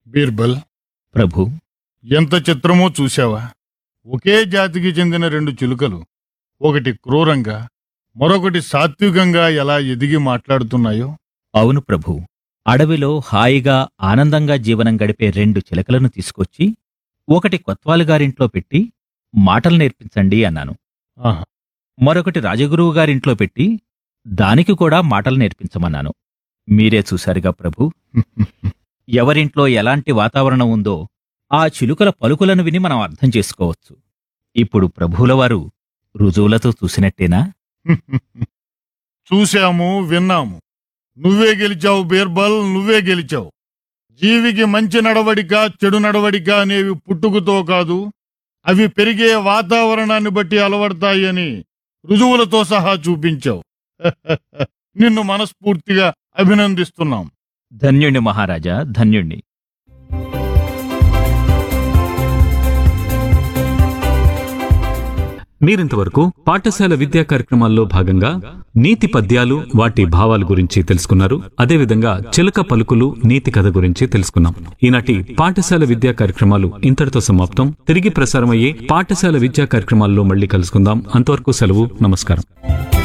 బీర్బల్ ప్రభు ఎంత చిత్రమో చూశావా ఒకే జాతికి చెందిన రెండు చిలుకలు ఒకటి క్రూరంగా మరొకటి సాత్వికంగా ఎలా ఎదిగి మాట్లాడుతున్నాయో అవును ప్రభు అడవిలో హాయిగా ఆనందంగా జీవనం గడిపే రెండు చిలకలను తీసుకొచ్చి ఒకటి కొత్వాలు గారింట్లో పెట్టి మాటలు నేర్పించండి అన్నాను ఆహా మరొకటి రాజగురువు గారింట్లో పెట్టి దానికి కూడా మాటలు నేర్పించమన్నాను మీరే చూశారుగా ప్రభు ఎవరింట్లో ఎలాంటి వాతావరణం ఉందో ఆ చిలుకల పలుకులను విని మనం అర్థం చేసుకోవచ్చు ఇప్పుడు ప్రభువుల వారు రుజువులతో చూసినట్టేనా చూశాము విన్నాము నువ్వే గెలిచావు బీర్బల్ నువ్వే గెలిచావు జీవికి మంచి నడవడిక చెడు నడవడిక అనేవి పుట్టుకతో కాదు అవి పెరిగే వాతావరణాన్ని బట్టి అలవడతాయి అని రుజువులతో సహా చూపించావు నిన్ను మనస్ఫూర్తిగా అభినందిస్తున్నాం ధన్యుణ్ణి మహారాజా ధన్యుణ్ణి మీరింతవరకు పాఠశాల విద్యా కార్యక్రమాల్లో భాగంగా నీతి పద్యాలు వాటి భావాల గురించి తెలుసుకున్నారు అదేవిధంగా చిలక పలుకులు నీతి కథ గురించి తెలుసుకున్నాం ఈనాటి పాఠశాల విద్యా కార్యక్రమాలు ఇంతటితో సమాప్తం తిరిగి ప్రసారమయ్యే పాఠశాల విద్యా కార్యక్రమాల్లో మళ్ళీ కలుసుకుందాం అంతవరకు సెలవు నమస్కారం